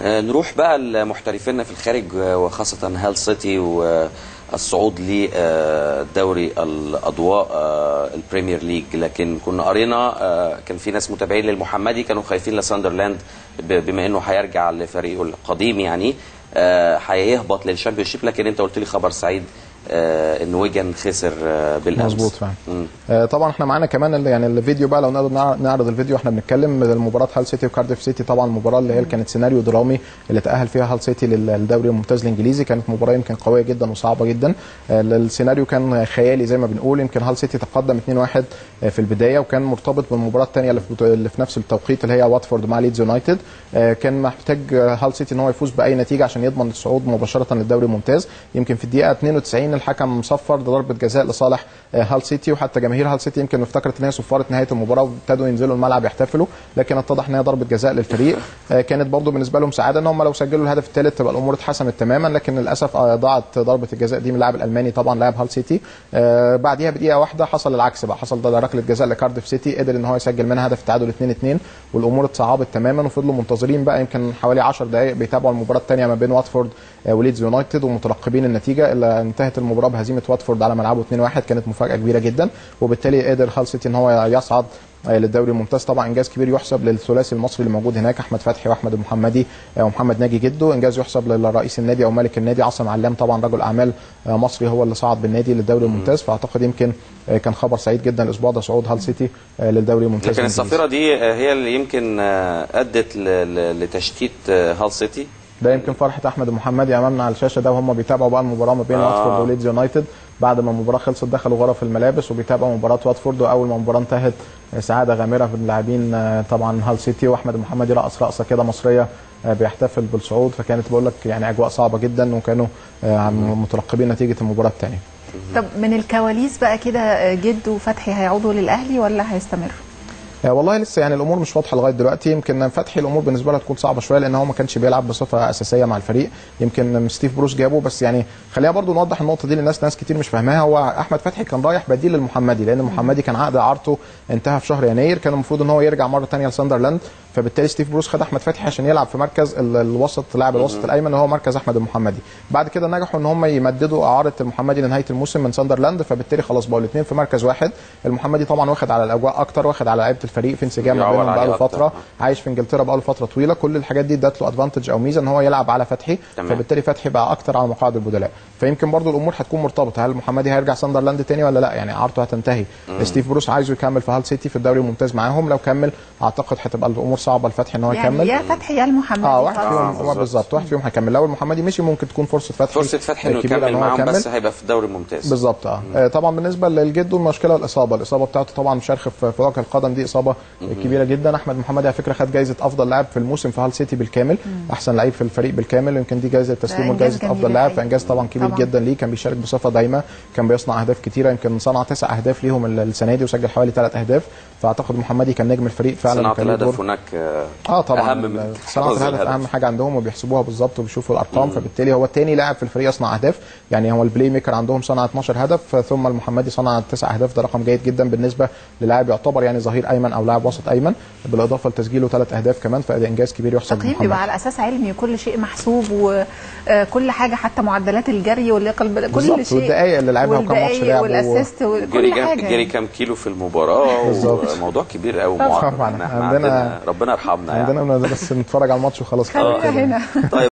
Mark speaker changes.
Speaker 1: آه، نروح بقى لمحترفينا في الخارج آه، وخاصة هال سيتي والصعود لدوري الأضواء آه، البريمير ليج لكن كنا قرينا آه، كان في ناس متابعين للمحمدي كانوا خايفين لساندرلاند ب- بما انه هيرجع لفريقه القديم يعني آه، هيهبط للشامبيونشيب لكن انت قلت لي خبر سعيد آه، ان ويجن خسر آه، بالامس
Speaker 2: مظبوط فعلا
Speaker 1: مم.
Speaker 2: آه، طبعا احنا معانا كمان ال- يعني الفيديو بقى لو نقدر نع- نعرض الفيديو احنا بنتكلم المباراه هال سيتي وكارديف سيتي طبعا المباراه اللي هي كانت سيناريو درامي اللي تاهل فيها هال سيتي لل- للدوري الممتاز الانجليزي كانت مباراه يمكن قويه جدا وصعبه جدا آه، السيناريو كان خيالي زي ما بنقول يمكن هال سيتي تقدم 2-1 آه، في البدايه وكان مرتبط بالمباراه الثانيه اللي في اللي في نفس التوقيت اللي هي واتفورد مع ليدز يونايتد آه، كان محتاج آه، هال سيتي ان هو يفوز باي نتيجه عشان يضمن الصعود مباشره للدوري الممتاز يمكن في الدقيقه 92 الحكم صفر ضربه جزاء لصالح آه، هال سيتي وحتى جماهير هال سيتي يمكن افتكرت ان هي صفاره نهايه المباراه وابتدوا ينزلوا الملعب يحتفلوا لكن اتضح ان هي ضربه جزاء للفريق آه، كانت برضو بالنسبه لهم سعاده ان هم لو سجلوا الهدف الثالث تبقى الامور اتحسمت تماما لكن للاسف آه، ضاعت ضربه الجزاء دي من اللاعب الالماني طبعا لاعب هال سيتي آه، بعديها بدقيقه واحده حصل العكس بقى حصل ده ركله جزاء لكارديف سيتي قدر ان هو يسجل منها هدف التعادل 2-2 والامور اتصعبت تماما وفضلوا منتظرين بقى يمكن حوالي 10 دقائق بيتابعوا المباراه الثانيه ما بين واتفورد آه، وليدز يونايتد ومترقبين النتيجه الا انتهت المباراه بهزيمه واتفورد على ملعبه 2-1 كانت مفاجاه كبيره جدا وبالتالي قدر هال سيتي ان هو يصعد آه، للدوري الممتاز طبعا انجاز كبير يحسب للثلاثي المصري اللي موجود هناك احمد فتحي واحمد المحمدي آه، ومحمد ناجي جده انجاز يحسب لرئيس النادي او مالك النادي عاصم علام طبعا رجل اعمال آه، مصري هو اللي صعد بالنادي للدوري الممتاز فاعتقد يمكن آه، كان خبر سعيد جدا الاسبوع ده صعود هال سيتي آه، للدوري الممتاز
Speaker 1: لكن
Speaker 2: الإنجليزي.
Speaker 1: الصافره دي آه، هي اللي يمكن آه، ادت ل- ل- لتشتيت آه، هال سيتي
Speaker 2: ده يمكن فرحه احمد المحمدي امامنا على الشاشه ده وهم بيتابعوا بقى المباراه ما بين
Speaker 1: آه.
Speaker 2: واتفورد وليدز يونايتد بعد ما المباراه خلصت دخلوا غرف الملابس وبيتابعوا مباراه واتفورد واول ما المباراه انتهت آه، سعاده غامره في اللاعبين آه، طبعا هال سيتي واحمد المحمدي رقص رقصه كده مصريه آه، بيحتفل بالصعود فكانت بقول لك يعني اجواء صعبه جدا وكانوا آه، مترقبين نتيجه المباراه الثانيه
Speaker 3: طب من الكواليس بقى كده جد وفتحي هيعودوا للاهلي ولا هيستمروا؟
Speaker 2: آه، والله لسه يعني الامور مش واضحه لغايه دلوقتي يمكن فتحي الامور بالنسبه له تكون صعبه شويه لان هو ما كانش بيلعب بصفه اساسيه مع الفريق يمكن ستيف بروس جابه بس يعني خلينا برضو نوضح النقطه دي للناس ناس كتير مش فاهماها هو احمد فتحي كان رايح بديل للمحمدي لان المحمدي كان عقد اعارته انتهى في شهر يناير كان المفروض ان هو يرجع مره ثانيه لساندرلاند فبالتالي ستيف بروس خد احمد فتحي عشان يلعب في مركز ال- الوسط لاعب الوسط الايمن اللي هو مركز احمد المحمدي بعد كده نجحوا ان هم يمددوا اعاره المحمدي لنهايه الموسم من ساندرلاند فبالتالي خلاص بقوا الاثنين في مركز واحد المحمدي طبعا واخد على الاجواء اكتر واخد على لعيبه الفريق في انسجام ما
Speaker 1: يعول
Speaker 2: بينهم
Speaker 1: عليه
Speaker 2: بقاله
Speaker 1: أكتر.
Speaker 2: فتره عايش في انجلترا بقاله فتره طويله كل الحاجات دي ادت له ادفانتج او ميزه ان هو يلعب على فتحي
Speaker 1: تمام.
Speaker 2: فبالتالي فتحي بقى اكتر على مقاعد البدلاء فيمكن برضو الامور هتكون مرتبطه هل المحمدي هيرجع ساندرلاند تاني ولا لا يعني اعارته هتنتهي ستيف بروس عايزه يكمل في هال سيتي في الدوري الممتاز معاهم لو كمل اعتقد هتبقى الامور صعبه لفتحي ان هو
Speaker 3: يعني
Speaker 2: يكمل
Speaker 3: يا فتحي يا المحمدي
Speaker 2: اه واحد
Speaker 3: خلاص.
Speaker 2: فيهم
Speaker 1: بالظبط.
Speaker 2: هو بالظبط واحد فيهم هيكمل لو المحمدي مشي ممكن تكون فرصه فتحي
Speaker 1: فرصه فتحي انه
Speaker 2: كبيرة
Speaker 1: يكمل
Speaker 2: إن هو
Speaker 1: معاهم
Speaker 2: يكمل.
Speaker 1: بس هيبقى في الدوري الممتاز
Speaker 2: بالظبط اه آه، طبعا بالنسبه للجد المشكله الاصابه الاصابه بتاعته طبعا شرخ في في وجه القدم دي اصابه كبيره جدا احمد محمد على فكره خد جائزه افضل لاعب في الموسم في هال سيتي بالكامل احسن لعيب في الفريق بالكامل يمكن دي جائزه تسليمه
Speaker 3: إنجاز
Speaker 2: جائزه
Speaker 3: جميل
Speaker 2: افضل لاعب
Speaker 3: الحقيقة.
Speaker 2: فانجاز طبعا كبير
Speaker 3: طبعاً.
Speaker 2: جدا ليه كان بيشارك بصفه دايمه كان بيصنع اهداف كتيره يمكن صنع تسع اهداف ليهم ال- السنه دي وسجل حوالي ثلاث اهداف فاعتقد محمدي كان نجم الفريق فعلا
Speaker 1: صناعه
Speaker 2: وكان له
Speaker 1: الهدف
Speaker 2: دور
Speaker 1: هناك آه،
Speaker 2: اه طبعا
Speaker 1: اهم من
Speaker 2: صناعه
Speaker 1: حفظ
Speaker 2: الهدف اهم حاجه عندهم وبيحسبوها بالظبط وبيشوفوا الارقام فبالتالي هو الثاني لاعب في الفريق يصنع اهداف يعني هو البلاي ميكر عندهم صنع 12 هدف ثم المحمدي صنع 9 اهداف ده رقم جيد جدا بالنسبه للاعب يعتبر يعني ظهير ايمن او لاعب وسط ايمن بالاضافه لتسجيله ثلاث اهداف كمان فده انجاز كبير يحسب
Speaker 3: التقييم بيبقى
Speaker 2: لمحمد
Speaker 3: على اساس علمي وكل شيء محسوب وكل حاجه حتى معدلات الجري واللياقه الب- كل
Speaker 2: بالظبط،
Speaker 3: شيء
Speaker 2: والدقايق اللي لعبها وكم ماتش
Speaker 3: والدقايق
Speaker 2: لعبه و-
Speaker 3: والاسيست
Speaker 1: جري
Speaker 3: وكل
Speaker 1: كام
Speaker 3: حاجه
Speaker 1: جري
Speaker 3: يعني.
Speaker 1: كام كيلو في المباراه
Speaker 2: بالظبط.
Speaker 1: وموضوع كبير قوي
Speaker 3: طبعاً.
Speaker 1: معقد.
Speaker 2: طبعاً.
Speaker 1: احنا
Speaker 2: عندنا-
Speaker 1: عندنا ربنا يرحمنا يعني
Speaker 2: عندنا بس نتفرج على الماتش وخلاص
Speaker 3: خلينا هنا
Speaker 1: طيب